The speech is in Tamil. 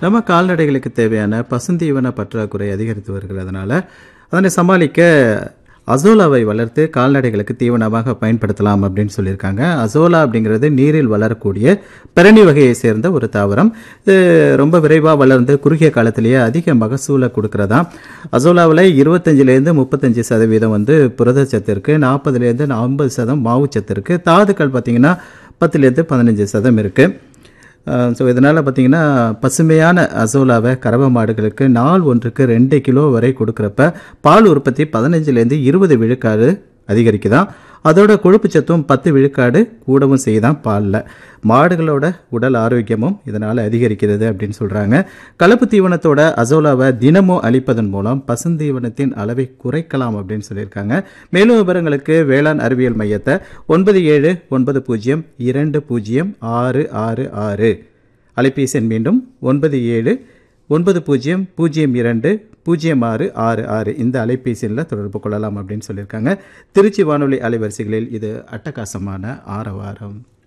நம்ம கால்நடைகளுக்கு தேவையான பசுந்தீவன பற்றாக்குறை அதிகரித்து வருகிறதுனால அதனை சமாளிக்க அசோலாவை வளர்த்து கால்நடைகளுக்கு தீவனமாக பயன்படுத்தலாம் அப்படின்னு சொல்லியிருக்காங்க அசோலா அப்படிங்கிறது நீரில் வளரக்கூடிய பரணி வகையை சேர்ந்த ஒரு தாவரம் இது ரொம்ப விரைவாக வளர்ந்து குறுகிய காலத்திலேயே அதிக மகசூலை கொடுக்கறதா அசோலாவில் இருபத்தஞ்சிலேருந்து முப்பத்தஞ்சு சதவீதம் வந்து புரதச்சத்து இருக்குது நாற்பதுலேருந்து ஐம்பது சதம் மாவுச்சத்து இருக்குது தாதுக்கள் பார்த்திங்கன்னா பத்துலேருந்து பதினஞ்சு சதம் இருக்குது ஸோ இதனால் பார்த்தீங்கன்னா பசுமையான அசோலாவை கறவை மாடுகளுக்கு நாள் ஒன்றுக்கு ரெண்டு கிலோ வரை கொடுக்குறப்ப பால் உற்பத்தி பதினஞ்சுலேருந்து இருபது விழுக்காடு அதிகரிக்குதாம் அதோட கொழுப்பு சத்தும் பத்து விழுக்காடு கூடவும் செய்யுதான் பாலில் மாடுகளோட உடல் ஆரோக்கியமும் இதனால் அதிகரிக்கிறது அப்படின்னு சொல்கிறாங்க கலப்பு தீவனத்தோட அசோலாவை தினமும் அளிப்பதன் மூலம் பசுந்தீவனத்தின் அளவை குறைக்கலாம் அப்படின்னு சொல்லியிருக்காங்க மேலும் விவரங்களுக்கு வேளாண் அறிவியல் மையத்தை ஒன்பது ஏழு ஒன்பது பூஜ்ஜியம் இரண்டு பூஜ்ஜியம் ஆறு ஆறு ஆறு அலைபேசி எண் மீண்டும் ஒன்பது ஏழு ஒன்பது பூஜ்ஜியம் பூஜ்ஜியம் இரண்டு பூஜ்ஜியம் ஆறு ஆறு ஆறு இந்த அலைபேசியில் தொடர்பு கொள்ளலாம் அப்படின்னு சொல்லியிருக்காங்க திருச்சி வானொலி அலைவரிசைகளில் இது அட்டகாசமான ஆரவாரம்